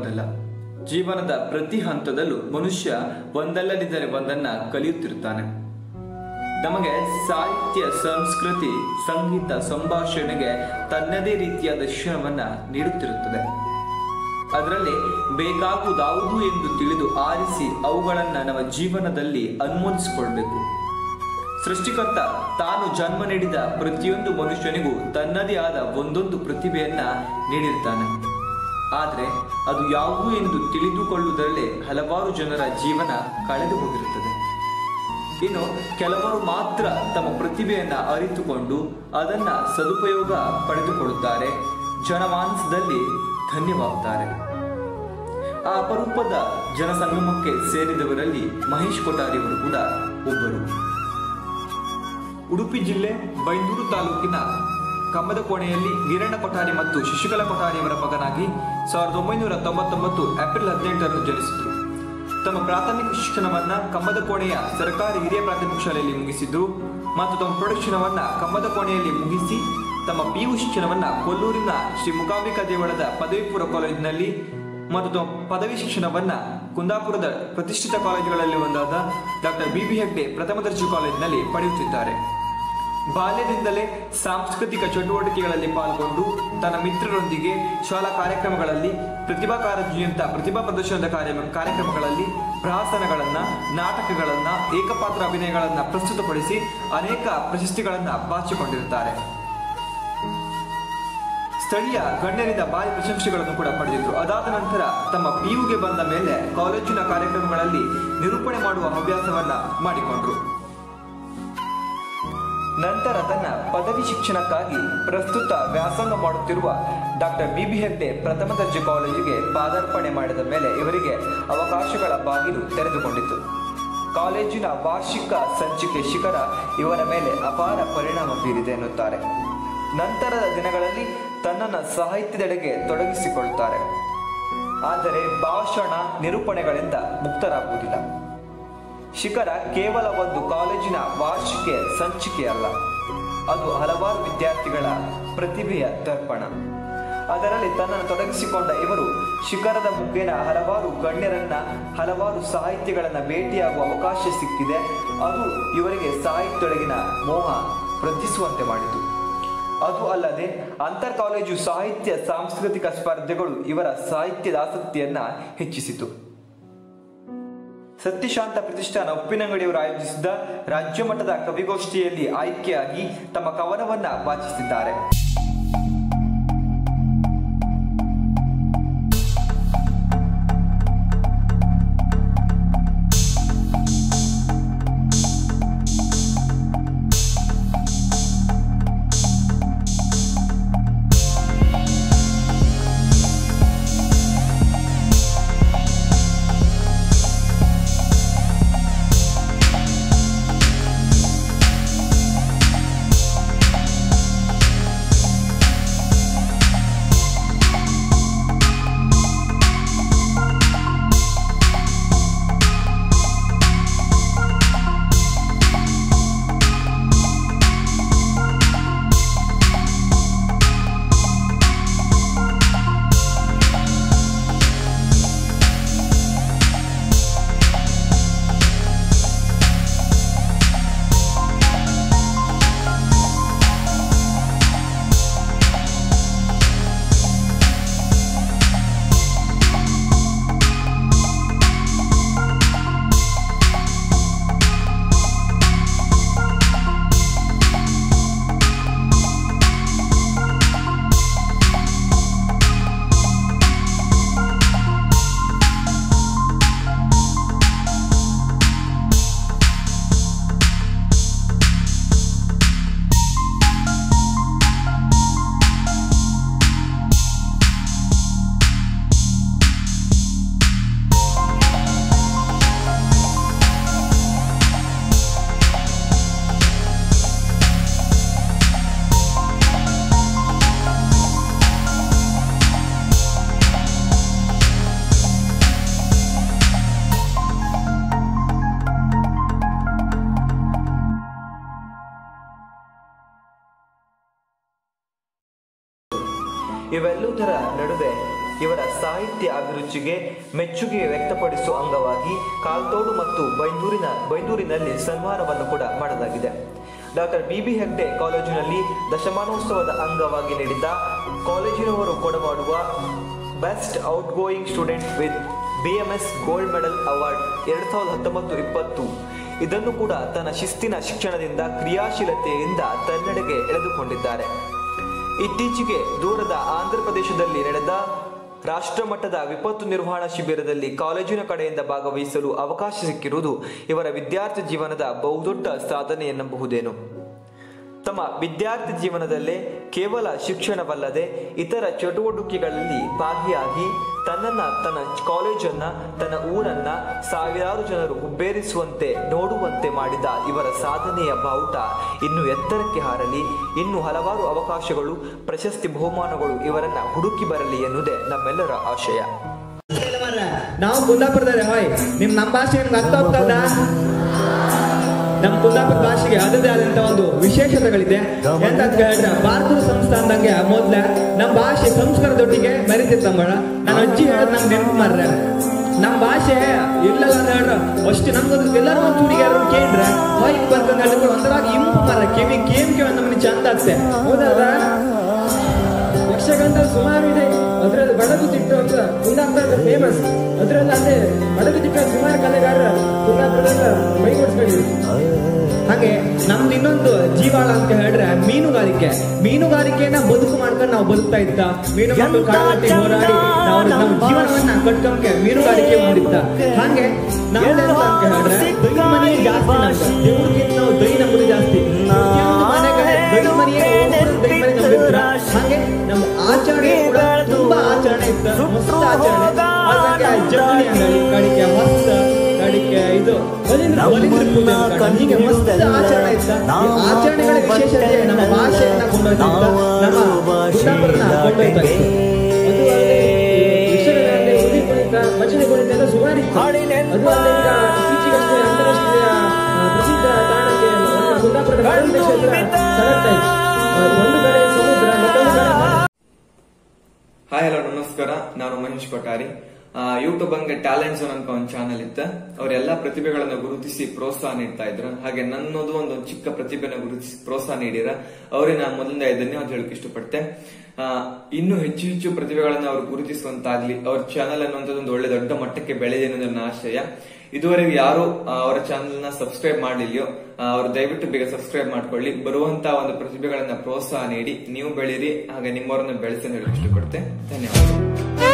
ಇರುವುದಲ್ಲ ಜೀವನದ ಪ್ರತಿ ಹಂತದಲ್ಲೂ ಮನುಷ್ಯ ಒಂದಲ್ಲದಿದ್ದರೆ ಒಂದನ್ನ ಕಲಿಯುತ್ತಿರುತ್ತಾನೆ ನಮಗೆ ಸಾಹಿತ್ಯ ಸಂಸ್ಕೃತಿ ಸಂಗೀತ ಸಂಭಾಷಣೆಗೆ ತನ್ನದೇ ರೀತಿಯಾದ ಶಿಕ್ಷಣವನ್ನ ನೀಡುತ್ತಿರುತ್ತದೆ ಅದರಲ್ಲಿ ಬೇಕಾಗುವುದಾವುದು ಎಂದು ತಿಳಿದು ಆರಿಸಿ ಅವುಗಳನ್ನ ನಮ್ಮ ಜೀವನದಲ್ಲಿ ಅನ್ವಯಿಸಿಕೊಳ್ಬೇಕು ಸೃಷ್ಟಿಕರ್ತ ತಾನು ಜನ್ಮ ನೀಡಿದ ಪ್ರತಿಯೊಂದು ಮನುಷ್ಯನಿಗೂ ತನ್ನದೇ ಆದ ಒಂದೊಂದು ಪ್ರತಿಭೆಯನ್ನ ನೀಡಿರ್ತಾನೆ ಆದರೆ ಅದು ಯಾವುದು ಎಂದು ತಿಳಿದುಕೊಳ್ಳುವುದರಲ್ಲೇ ಹಲವಾರು ಜನರ ಜೀವನ ಕಳೆದು ಹೋಗಿರುತ್ತದೆ ಇನ್ನು ಕೆಲವರು ಮಾತ್ರ ತಮ್ಮ ಪ್ರತಿಭೆಯನ್ನ ಅರಿತುಕೊಂಡು ಅದನ್ನ ಸದುಪಯೋಗ ಪಡೆದುಕೊಳ್ಳುತ್ತಾರೆ ಜನಮಾನಸದಲ್ಲಿ ಧನ್ಯವಾಗುತ್ತಾರೆ ಆ ಅಪರೂಪದ ಜನಸಂಗಮಕ್ಕೆ ಸೇರಿದವರಲ್ಲಿ ಮಹೇಶ್ ಕೊಠಾರಿಯವರು ಕೂಡ ಒಬ್ಬರು ಉಡುಪಿ ಜಿಲ್ಲೆ ಬೈಂದೂರು ತಾಲೂಕಿನ ಕಮ್ಮದ ಕೋಣೆಯಲ್ಲಿ ವೀರಣ್ಣ ಕೊಠಾರಿ ಮತ್ತು ಶಶಿಕಲಾ ಕೊಠಾರಿಯವರ ಮಗನಾಗಿ ಸಾವಿರದ ಒಂಬೈನೂರ ತೊಂಬತ್ತೊಂಬತ್ತು ಏಪ್ರಿಲ್ ಹದಿನೆಂಟರಂದು ಜನಿಸಿದರು ತಮ್ಮ ಪ್ರಾಥಮಿಕ ಶಿಕ್ಷಣವನ್ನ ಕಮ್ಮದ ಕೋಣೆಯ ಸರ್ಕಾರಿ ಹಿರಿಯ ಪ್ರಾಥಮಿಕ ಶಾಲೆಯಲ್ಲಿ ಮುಗಿಸಿದ್ರು ಮತ್ತು ತಮ್ಮ ಪ್ರೌಢಶಿಕ್ಷಣವನ್ನ ಕಮ್ಮದ ಕೋಣೆಯಲ್ಲಿ ಮುಗಿಸಿ ತಮ್ಮ ಪಿಯು ಶಿಕ್ಷಣವನ್ನ ಕೊಲ್ಲೂರಿನ ಶ್ರೀ ಮುಕಾಂಬಿಕಾ ದೇವಳದ ಪದವಿ ಪೂರ್ವ ಕಾಲೇಜಿನಲ್ಲಿ ಮತ್ತು ತಮ್ಮ ಪದವಿ ಶಿಕ್ಷಣವನ್ನ ಕುಂದಾಪುರದ ಪ್ರತಿಷ್ಠಿತ ಕಾಲೇಜುಗಳಲ್ಲಿ ಒಂದಾದ ಡಾಕ್ಟರ್ ಬಿ ಬಿ ಹೆಗ್ಡೆ ಪ್ರಥಮ ದರ್ಜೆ ಕಾಲೇಜಿನಲ್ಲಿ ಪಡೆಯುತ್ತಿದ್ದಾರೆ ಬಾಲ್ಯದಿಂದಲೇ ಸಾಂಸ್ಕೃತಿಕ ಚಟುವಟಿಕೆಗಳಲ್ಲಿ ಪಾಲ್ಗೊಂಡು ತನ್ನ ಮಿತ್ರರೊಂದಿಗೆ ಶಾಲಾ ಕಾರ್ಯಕ್ರಮಗಳಲ್ಲಿ ಪ್ರತಿಭಾ ಕಾರಂಜಿಯಂತ ಪ್ರತಿಭಾ ಪ್ರದರ್ಶನದ ಕಾರ್ಯ ಕಾರ್ಯಕ್ರಮಗಳಲ್ಲಿ ಪ್ರಹಸನಗಳನ್ನ ನಾಟಕಗಳನ್ನ ಏಕಪಾತ್ರ ಅಭಿನಯಗಳನ್ನ ಪ್ರಸ್ತುತಪಡಿಸಿ ಅನೇಕ ಪ್ರಶಸ್ತಿಗಳನ್ನ ಬಾಚಿಕೊಂಡಿರುತ್ತಾರೆ ಸ್ಥಳೀಯ ಗಣ್ಯರಿಂದ ಭಾರಿ ಪ್ರಶಂಸೆಗಳನ್ನು ಕೂಡ ಪಡೆದಿದ್ರು ಅದಾದ ನಂತರ ತಮ್ಮ ಪಿಯುಗೆ ಬಂದ ಮೇಲೆ ಕಾಲೇಜಿನ ಕಾರ್ಯಕ್ರಮಗಳಲ್ಲಿ ನಿರೂಪಣೆ ಮಾಡುವ ಹವ್ಯಾಸವನ್ನ ಮಾಡಿಕೊಂಡ್ರು ನಂತರ ತನ್ನ ಪದವಿ ಶಿಕ್ಷಣಕ್ಕಾಗಿ ಪ್ರಸ್ತುತ ವ್ಯಾಸಂಗ ಮಾಡುತ್ತಿರುವ ಡಾಕ್ಟರ್ ಬಿ ಬಿ ಹೆಗ್ಡೆ ಪ್ರಥಮ ದರ್ಜೆ ಕಾಲೇಜಿಗೆ ಪಾದಾರ್ಪಣೆ ಮಾಡಿದ ಮೇಲೆ ಇವರಿಗೆ ಅವಕಾಶಗಳ ಬಾಗಿಲು ತೆರೆದುಕೊಂಡಿತು ಕಾಲೇಜಿನ ವಾರ್ಷಿಕ ಸಂಚಿಕೆ ಶಿಖರ ಇವರ ಮೇಲೆ ಅಪಾರ ಪರಿಣಾಮ ಬೀರಿದೆ ಎನ್ನುತ್ತಾರೆ ನಂತರದ ದಿನಗಳಲ್ಲಿ ತನ್ನನ್ನು ಸಾಹಿತ್ಯದೆಡೆಗೆ ತೊಡಗಿಸಿಕೊಳ್ಳುತ್ತಾರೆ ಆದರೆ ಭಾಷಣ ನಿರೂಪಣೆಗಳಿಂದ ಮುಕ್ತರಾಗುವುದಿಲ್ಲ ಶಿಖರ ಕೇವಲ ಒಂದು ಕಾಲೇಜಿನ ವಾರ್ಷಿಕ ಸಂಚಿಕೆಯಲ್ಲ ಅದು ಹಲವಾರು ವಿದ್ಯಾರ್ಥಿಗಳ ಪ್ರತಿಭೆಯ ದರ್ಪಣ ಅದರಲ್ಲಿ ತನ್ನನ್ನು ತೊಡಗಿಸಿಕೊಂಡ ಇವರು ಶಿಖರದ ಮುಖೇನ ಹಲವಾರು ಗಣ್ಯರನ್ನ ಹಲವಾರು ಸಾಹಿತ್ಯಗಳನ್ನ ಭೇಟಿಯಾಗುವ ಅವಕಾಶ ಸಿಕ್ಕಿದೆ ಅದು ಇವರಿಗೆ ಸಾಹಿತ್ಯದೊಳಗಿನ ಮೋಹ ವೃದ್ಧಿಸುವಂತೆ ಮಾಡಿತು ಅದು ಅಲ್ಲದೆ ಅಂತರ್ ಕಾಲೇಜು ಸಾಹಿತ್ಯ ಸಾಂಸ್ಕೃತಿಕ ಸ್ಪರ್ಧೆಗಳು ಇವರ ಸಾಹಿತ್ಯದ ಆಸಕ್ತಿಯನ್ನ ಹೆಚ್ಚಿಸಿತು ಸತ್ಯಶಾಂತ ಪ್ರತಿಷ್ಠಾನ ಉಪ್ಪಿನಂಗಡಿಯವರು ಆಯೋಜಿಸಿದ ರಾಜ್ಯ ಮಟ್ಟದ ಕವಿಗೋಷ್ಠಿಯಲ್ಲಿ ಆಯ್ಕೆಯಾಗಿ ತಮ್ಮ ಕವನವನ್ನ ವಾಚಿಸಿದ್ದಾರೆ ಇವೆಲ್ಲದರ ನಡುವೆ ಇವರ ಸಾಹಿತ್ಯ ಅಭಿರುಚಿಗೆ ಮೆಚ್ಚುಗೆ ವ್ಯಕ್ತಪಡಿಸುವ ಅಂಗವಾಗಿ ಕಾಲ್ತೋಡು ಮತ್ತು ಬೈಂದೂರಿನ ಬೈಂದೂರಿನಲ್ಲಿ ಸನ್ಮಾನವನ್ನು ಕೂಡ ಮಾಡಲಾಗಿದೆ ಡಾಕ್ಟರ್ ಬಿ ಬಿ ಹೆಗ್ಡೆ ಕಾಲೇಜಿನಲ್ಲಿ ದಶಮಾನೋತ್ಸವದ ಅಂಗವಾಗಿ ನೀಡಿದ್ದ ಕಾಲೇಜಿನವರು ಕೊಡಮಾಡುವ best outgoing student with B M S gold medal award ಎರಡ್ ಸಾವಿರದ ಹತ್ತೊಂಬತ್ತು ಇಪ್ಪತ್ತು ಇದನ್ನು ಕೂಡ ತನ್ನ ಶಿಸ್ತಿನ ಶಿಕ್ಷಣದಿಂದ ಕ್ರಿಯಾಶೀಲತೆಯಿಂದ ತನ್ನೆಡೆಗೆ ಎಳೆದುಕೊಂಡಿದ್ದಾರೆ ಇತ್ತೀಚೆಗೆ ದೂರದ ಆಂಧ್ರ ಪ್ರದೇಶದಲ್ಲಿ ನಡೆದ ರಾಷ್ಟ್ರಮಟ್ಟದ ವಿಪತ್ತು ನಿರ್ವಹಣಾ ಶಿಬಿರದಲ್ಲಿ ಕಾಲೇಜಿನ ಕಡೆಯಿಂದ ಭಾಗವಹಿಸಲು ಅವಕಾಶ ಸಿಕ್ಕಿರುವುದು ಇವರ ವಿದ್ಯಾರ್ಥಿ ಜೀವನದ ಬಹುದೊಡ್ಡ ಸಾಧನೆ ಎನ್ನಬಹುದೇನು ತಮ್ಮ ವಿದ್ಯಾರ್ಥಿ ಜೀವನದಲ್ಲೇ ಕೇವಲ ಶಿಕ್ಷಣವಲ್ಲದೆ ಇತರ ಚಟುವಟಿಕೆಗಳಲ್ಲಿ ಭಾಗಿಯಾಗಿ ತನ್ನನ್ನ ತನ್ನ ಕಾಲೇಜನ್ನ ತನ್ನ ಊರನ್ನ ಸಾವಿರಾರು ಜನರು ಹುಬ್ಬೇರಿಸುವಂತೆ ನೋಡುವಂತೆ ಮಾಡಿದ ಇವರ ಸಾಧನೆಯ ಬಾವುಟ ಇನ್ನು ಎತ್ತರಕ್ಕೆ ಹಾರಲಿ ಇನ್ನು ಹಲವಾರು ಅವಕಾಶಗಳು ಪ್ರಶಸ್ತಿ ಬಹುಮಾನಗಳು ಇವರನ್ನ ಹುಡುಕಿ ಬರಲಿ ಎನ್ನುವುದೇ ನಮ್ಮೆಲ್ಲರ ಆಶಯ ನಾವು ಕುಂದಾಪುರದವ್ರೆ ಹೋಯ್ ನಿಮ್ ನಮ್ಮ ಭಾಷೆ ನಿಮ್ಗೆ ಅರ್ಥ ಆಗ್ತದ ನಮ್ಮ ಕುಂದಾಪುರ ಭಾಷೆಗೆ ಅದರದೇ ಆದಂತ ಒಂದು ವಿಶೇಷತೆಗಳಿದೆ ಎಂತ ಅಂತ ಹೇಳಿದ್ರೆ ಭಾರತದ ಸಂಸ್ಥಾನದಂಗೆ ಮೊದ್ಲ ನಮ್ಮ ಭಾಷೆ ಸಂಸ್ಕಾರದೊಟ್ಟಿಗೆ ಮರಿತಿರ್ತಂಬಳ ನನ್ನ ಅಜ್ಜಿ ಹೇಳೋದು ನಮ್ಗೆ ನೆನಪು ಮಾರ್ರೆ ನಮ್ಮ ಭಾಷೆ ಇಲ್ಲಲ್ಲ ಅಂತ ಹೇಳ್ರ ಅಷ್ಟು ನಮ್ಗೊಂದು ಎಲ್ಲರೂ ಒಂದು ಚೂರಿಗೆ ಯಾರು ಕೇಳ್ರೆ ಹೋಯ್ ಬರ್ಕೊಂಡು ಹೇಳಿದ್ರೆ ಒಂಥರಾಗಿ ಇಂಪು ಮಾರ ಕಿವಿ ಕೇಮ್ ಕೇಳಿ ನಮ್ಮನೆ ಚಂದ ಆಗ್ತದೆ ಹೌದಲ್ವಾ ಯಕ್ಷಗಾನ ಸುಮಾರು ಇದೆ ಅದರಲ್ಲಿ ಬಡಗು ತಿಟ್ಟು ಅಂತ ಕುಂದಾಪುರದ ಫೇಮಸ್ ಅದರಲ್ಲಿ ಅದೇ ಬಡಗು ತಿಟ್ಟು ಸುಮಾರು ಕಲೆಗಾರರ ಕುಂದಾಪುರದಿಂದ ಮೈಗೂಡಿಸ್ಕೊಂಡಿದ್ರು ಹಾಗೆ ನಮ್ದು ಇನ್ನೊಂದು ಜೀವಾಳ ಅಂತ ಹೇಳಿದ್ರೆ ಮೀನುಗಾರಿಕೆ ಮೀನುಗಾರಿಕೆಯನ್ನ ಬದುಕು ಮಾಡ್ಕೊಂಡು ನಾವು ಬದುಕ್ತಾ ಇದ್ದ ಮೀನು ಮಕ್ಕಳು ಕಾಡಗಟ್ಟಿ ಹೋರಾಡಿ ನಾವು ನಮ್ಮ ಜೀವನವನ್ನ ಕಟ್ಕೊಂಡ್ಕೆ ಮೀನುಗಾರಿಕೆ ಮಾಡಿದ್ದ ಹಾಗೆ ನಮ್ದೆಂತ ಅಂತ ಹೇಳಿದ್ರೆ ದೈ ಮನೆ ಜಾಸ್ತಿ ನಮ್ದು ದೇವ್ರಿಗಿಂತ ನಾವು ದೈ ನಂಬುದು ಜಾಸ್ತಿ ಪ್ರತಿಯೊಂದು ಮನೆಗೆ ದೈ ಮನೆಗೆ ಒಬ್ಬರು ದೈ ಮನೆ ನಂಬಿದ್ರ ಹಾಗೆ ನಮ್ಮ ಆಚರಣೆ ಕೂಡ ತುಂಬಾ ಆಚರಣೆ ಇತ್ತು ಮಸ್ತ್ ಆಚರಣೆ ಹಾಗಾಗಿ ಜಗಳಿ ಅಂಗಡಿ ಕಡಿಕೆ ಮಸ್ತ್ ಕಡಿಕೆ ಇದು ಬಲಿಂದ್ರ ಬಲಿಂದ್ರ ಪೂಜೆ ಅಂದ್ಕೊಂಡು ಹೀಗೆ ಮಸ್ತ್ ಆಚರಣೆ ಇತ್ತ ಈ ಆಚರಣೆಗಳ ವಿಶೇಷತೆ ನಮ್ಮ ಭಾಷೆಯನ್ನ ಕೊಂಡೊಯ್ತಾ ನಮ್ಮ ಕುಂದಾಪುರನ ಕೊಂಡೊಯ್ತಾ ಇತ್ತು ಅದು ಅಲ್ಲದೆ ಯಕ್ಷಗಾನದಲ್ಲಿ ಹುಲಿ ಕುಣಿತ ಭಜನೆ ಕುಣಿತ ಎಲ್ಲ ಸುಮಾರು ಇತ್ತು ಅದು ಅಲ್ಲದೆ ಈಗ ಇತ್ತೀಚೆಗಷ್ಟೇ ಅಂತಾರಾಷ್ಟ್ರೀಯ ಆ, ಪ್ರಸಿದ್ಧ ತಾಣಕ್ಕೆ ನಮ್ಮ ಕುಂದಾಪುರದ ಕಾಡಂತ ಕ್ಷೇತ್ರ ಸರಗ್ತಾ ಇದೆ ಆ, ಒಂದು ಕಡೆ ಸಮುದ್ರ ಮತ್ತೊಂದು ಕಡೆ ಹಾಯ್ ಹಲೋ ನಮಸ್ಕಾರ ನಾನು ಮನೀಶ್ ಕೊಠಾರಿ ಯೂಟ್ಯೂಬ್ ಹಂಗೆ ಟ್ಯಾಲೆಂಟ್ ಝೋನ್ ಅಂತ ಒಂದು ಚಾನಲ್ ಇತ್ತು ಅವರೆಲ್ಲ ಪ್ರತಿಭೆಗಳನ್ನ ಗುರುತಿಸಿ ಪ್ರೋತ್ಸಾಹ ನೀಡ್ತಾ ಇದ್ರು ಹಾಗೆ ನನ್ನದು ಒಂದು ಚಿಕ್ಕ ಪ್ರತಿಭೆನ ಗುರುತಿಸಿ ಪ್ರೋತ್ಸಾಹ ನೀಡಿರ ಅವರಿಗೆ ನಾನು ಮೊದಲನೇ ಧನ್ಯವಾದ ಹೇಳಕ್ ಇಷ್ಟಪಡ್ತೆ ಆ, ಇನ್ನೂ ಹೆಚ್ಚು ಹೆಚ್ಚು ಪ್ರತಿಭೆಗಳನ್ನ ಅವ್ರು ಗುರುತಿಸುವಂತಾಗ್ಲಿ ಅವ್ರ ಚಾನಲ್ ಅನ್ನುವಂಥದ್ದು ಒಂದು ಒಳ್ಳೆ ದೊಡ್ಡ ಮಟ್ಟಕ್ಕೆ ಬೆಳೆದೆ ಅನ್ನೋದು ನನ್ನ ಆಶಯ ಇದುವರೆಗೂ ಯಾರು ಆ, ಅವರ ಚಾನಲ್ ನ ಸಬ್ಸ್ಕ್ರೈಬ್ ಮಾಡಲಿಲ್ಲಯೋ ಅವರು ದಯವಿಟ್ಟು ಬೇಗ ಸಬ್ಸ್ಕ್ರೈಬ್ ಮಾಡ್ಕೊಳ್ಳಿ ಬರುವಂತ ಒಂದು ಪ್ರತಿಭೆಗಳನ್ನ ಪ್ರೋತ್ಸಾಹ ನೀಡಿ ನೀವು ಬೆಳೀರಿ ಹಾಗೆ ನಿಮ್ಮವರನ್ನ ಬೆಳೆಸಲು ಹೇಳಕ್ ಇಷ್ಟಪಡ್ತೆ ಧನ್ಯವಾದ